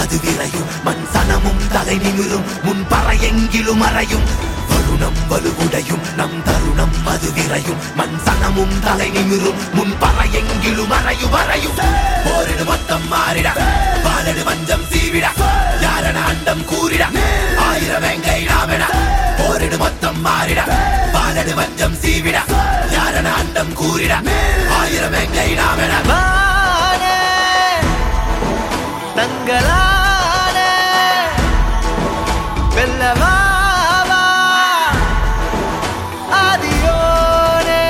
அது விரையும் மண் சனமும் தலை நிமிரும் முன் பறையெங்கிலும் அறையும் வருணம் வலுவுடையும் நம் தருணம் அது விரையும் மண் சனமும் தலை நிமிரும் முன் பறையெங்கிலும் அறையும் அறையும் போரிடு மொத்தம் மாறிட பாலடு வஞ்சம் சீவிட யாரன அண்டம் கூறிட ஆயிரம் வெங்கை நாமென போரிடு மொத்தம் மாறிட பாலடு வஞ்சம் சீவிட யாரன அண்டம் கூறிட ஆயிரம் வெங்கை நாமென வானே தங்களானே வெல்லவாவா ஆதியோனே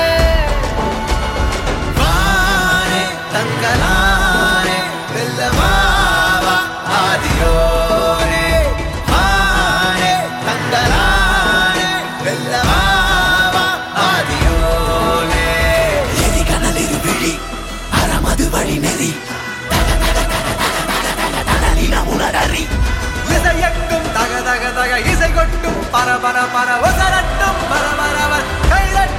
வானே தங்களானே வெல்லவாவா ஆதியோனே வானே தங்களானே வெல்லவாவா ஆதியோனே எதி கனலிரு விழி அறமது வழி நெறி உணரறி இசையட்டும் தக தக தக இசை கொட்டும் பர பர பர ஒசரட்டும் பர பர பர கைதட்டும்